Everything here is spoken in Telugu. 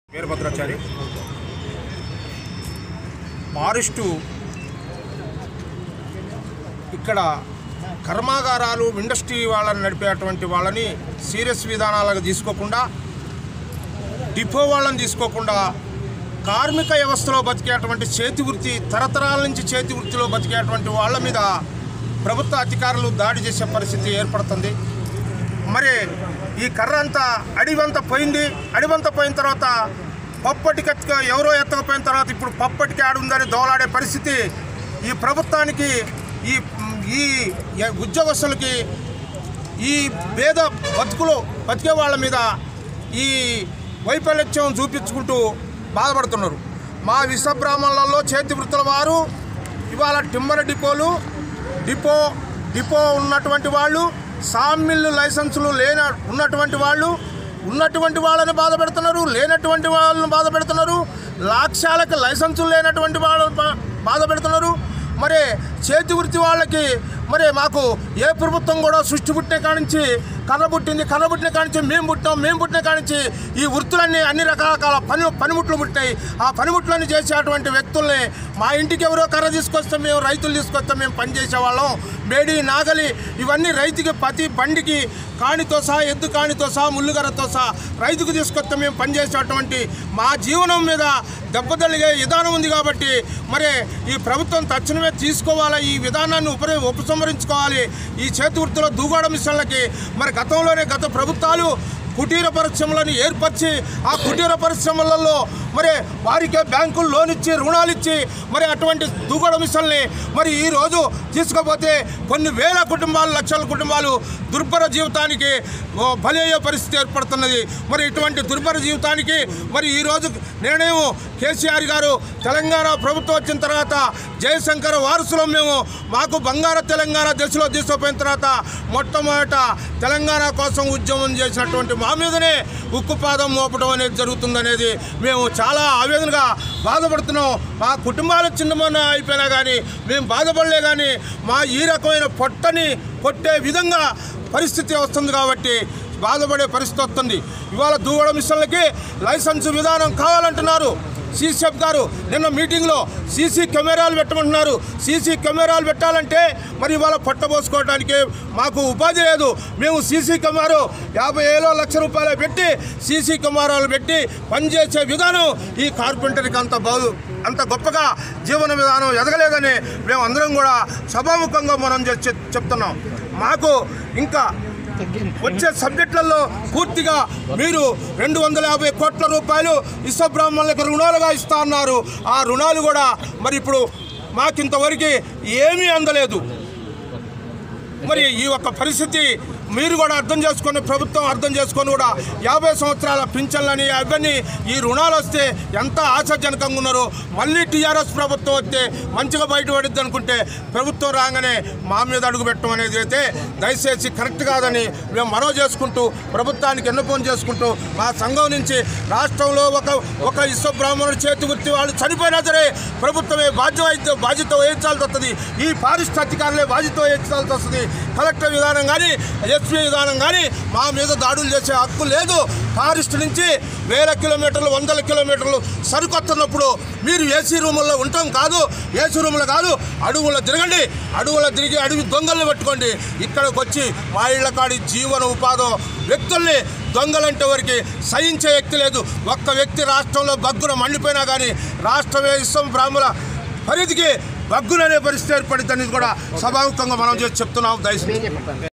వీరభద్రాచారి ఫారెస్టు ఇక్కడ కర్మాగారాలు ఇండస్ట్రీ వాళ్ళని నడిపేటువంటి వాళ్ళని సీరియస్ విధానాలుగా తీసుకోకుండా డిపో వాళ్ళని తీసుకోకుండా కార్మిక వ్యవస్థలో బతికేటువంటి చేతి వృత్తి తరతరాల నుంచి చేతి వృత్తిలో బతికేటువంటి వాళ్ళ మీద ప్రభుత్వ అధికారులు దాడి చేసే పరిస్థితి ఏర్పడుతుంది మరి ఈ కర్ర అంతా అడివంతా పోయింది అడివంతా పోయిన తర్వాత పప్పటికి ఎత్తుక ఎవరో ఎత్తకపోయిన తర్వాత ఇప్పుడు పప్పటికి ఆడుందని దోలాడే పరిస్థితి ఈ ప్రభుత్వానికి ఈ ఈ ఉద్యోగస్తులకి ఈ పేద బతుకులు బతికే వాళ్ళ మీద ఈ వైఫల్యం చూపించుకుంటూ బాధపడుతున్నారు మా విశ్వబ్రాహ్మణులలో చేతి వృత్తుల వారు ఇవాళ టిమ్మర డిపోలు డిపో డిపో ఉన్నటువంటి వాళ్ళు సామిల్లు లైసెన్సులు లేన ఉన్నటువంటి వాళ్ళు ఉన్నటువంటి వాళ్ళని బాధ పెడుతున్నారు లేనటువంటి వాళ్ళని బాధ పెడుతున్నారు లక్ష్యాలకు లైసెన్సులు లేనటువంటి వాళ్ళని బా- బాధ పెడుతున్నారు మరి చేతి వృత్తి వాళ్ళకి మరి మాకు ఏ ప్రభుత్వం కూడా సృష్టి పుట్టిన కానించి కర్ర పుట్టింది కర్ర పుట్టిన కానించి మేము పుట్టాం మేము పుట్టిన కానించి ఈ వృత్తులన్నీ అన్ని రకరకాల పని పనిముట్లు పుట్టినాయి ఆ పనిముట్లన్నీ చేసేటువంటి వ్యక్తుల్ని మా ఇంటికి ఎవరో కర్ర తీసుకొస్తే మేము రైతులు తీసుకొస్తే మేము పని చేసేవాళ్ళం మేడి నాగలి ఇవన్నీ రైతుకి ప్రతి బండికి కాణితో సహా ఎద్దు కాణితో సహా ముళ్ళుగరతో సహా రైతుకు తీసుకొస్తే మేము పనిచేసేటువంటి మా జీవనం మీద దెబ్బతలిగే విధానం ఉంది కాబట్టి మరి ఈ ప్రభుత్వం తక్షణమే తీసుకోవాలా ఈ విధానాన్ని ఉపరి ఉపసంహరించుకోవాలి ఈ చేతి వృత్తిలో దూగోడ మిషన్లకి మరి గతంలోనే గత ప్రభుత్వాలు కుటీర పరిశ్రమలను ఏర్పరిచి ఆ కుటీర పరిశ్రమలలో మరి వారికే బ్యాంకులు లోన్ ఇచ్చి రుణాలు ఇచ్చి మరి అటువంటి దూగడ మిషన్ని మరి ఈరోజు తీసుకపోతే కొన్ని వేల కుటుంబాలు లక్షల కుటుంబాలు దుర్భర జీవితానికి ఓ, బలి అయ్యే పరిస్థితి ఏర్పడుతున్నది మరి ఇటువంటి దుర్భర జీవితానికి మరి ఈరోజు నిర్ణయం కేసీఆర్ గారు తెలంగాణ ప్రభుత్వం వచ్చిన తర్వాత జయశంకర్ వారసులం మేము మాకు బంగారు తెలంగాణ దశలో తీసుకుపోయిన తర్వాత మొట్టమొదట తెలంగాణ కోసం ఉద్యమం చేసినటువంటి మా మీదనే ఉక్కుపాదం మోపడం అనేది జరుగుతుందనేది మేము చాలా ఆవేదనగా బాధపడుతున్నాం మా కుటుంబాలు చిన్నమన్న అయిపోయినా కానీ మేము బాధపడలే కానీ మా ఈ రకమైన పొట్టని కొట్టే విధంగా పరిస్థితి వస్తుంది కాబట్టి బాధపడే పరిస్థితి వస్తుంది ఇవాళ దూవడ మిషన్లకి లైసెన్స్ విధానం కావాలంటున్నారు సీసీఎఫ్ గారు నిన్న మీటింగ్లో సీసీ కెమెరాలు పెట్టమంటున్నారు సీసీ కెమెరాలు పెట్టాలంటే మరి ఇవాళ పట్టబోసుకోవడానికి మాకు ఉపాధి లేదు మేము సీసీ కెమెరా యాభై ఏలో లక్ష రూపాయలు పెట్టి సీసీ కెమెరాలు పెట్టి పనిచేసే విధానం ఈ కార్పెంటర్కి అంత బాగు అంత గొప్పగా జీవన విధానం ఎదగలేదని మేము అందరం కూడా సభాముఖంగా మనం చె- చెప్తున్నాం మాకు ఇంకా వచ్చే సబ్జెక్టులలో పూర్తిగా మీరు రెండు వందల యాభై కోట్ల రూపాయలు విశ్వబ్రాహ్మణులకు రుణాలుగా ఇస్తా అన్నారు ఆ రుణాలు కూడా మరి ఇప్పుడు మాకింతవరకు ఏమీ అందలేదు మరి ఈ యొక్క పరిస్థితి మీరు కూడా అర్థం చేసుకొని ప్రభుత్వం అర్థం చేసుకొని కూడా యాభై సంవత్సరాల పింఛన్లని అవన్నీ ఈ రుణాలు వస్తే ఎంత ఆశాజనకంగా ఉన్నారో మళ్ళీ టీఆర్ఎస్ ప్రభుత్వం వస్తే మంచిగా బయటపడిద్ది అనుకుంటే ప్రభుత్వం రాగానే మా మీద అడుగు పెట్టడం అనేది అయితే దయచేసి కరెక్ట్ కాదని మేము మనవి చేసుకుంటూ ప్రభుత్వానికి ఎన్నపోన్ చేసుకుంటూ మా సంఘం నుంచి రాష్ట్రంలో ఒక ఒక విశ్వ బ్రాహ్మణుడు చేతి వృత్తి వాళ్ళు చనిపోయినా సరే ప్రభుత్వమే బాధ్యత బాధ్యత వహించాల్సి వస్తుంది ఈ ఫారెస్ట్ అధికారులే బాధ్యత వహించాల్సి వస్తుంది కలెక్టర్ విధానం కానీ ఎస్పీ విధానం కానీ మా మీద దాడులు చేసే హక్కు లేదు ఫారెస్ట్ నుంచి వేల కిలోమీటర్లు వందల కిలోమీటర్లు సరుకొస్తున్నప్పుడు మీరు ఏసీ రూముల్లో ఉంటాం కాదు ఏసీ రూములు కాదు అడవుల్లో తిరగండి అడవుల్లో తిరిగి అడవి దొంగల్ని పట్టుకోండి ఇక్కడికి వచ్చి మా ఇళ్ళ కాడి జీవన ఉపాధి వ్యక్తుల్ని దొంగలంటే వరకు సహించే వ్యక్తి లేదు ఒక్క వ్యక్తి రాష్ట్రంలో బగ్గున మండిపోయినా కానీ రాష్ట్రమే విశ్వం బ్రాహ్మణ పరిధికి బగ్గుననే పరిస్థితి ఏర్పడిందని కూడా సభాముఖంగా మనం చేసి చెప్తున్నాం దయచేసి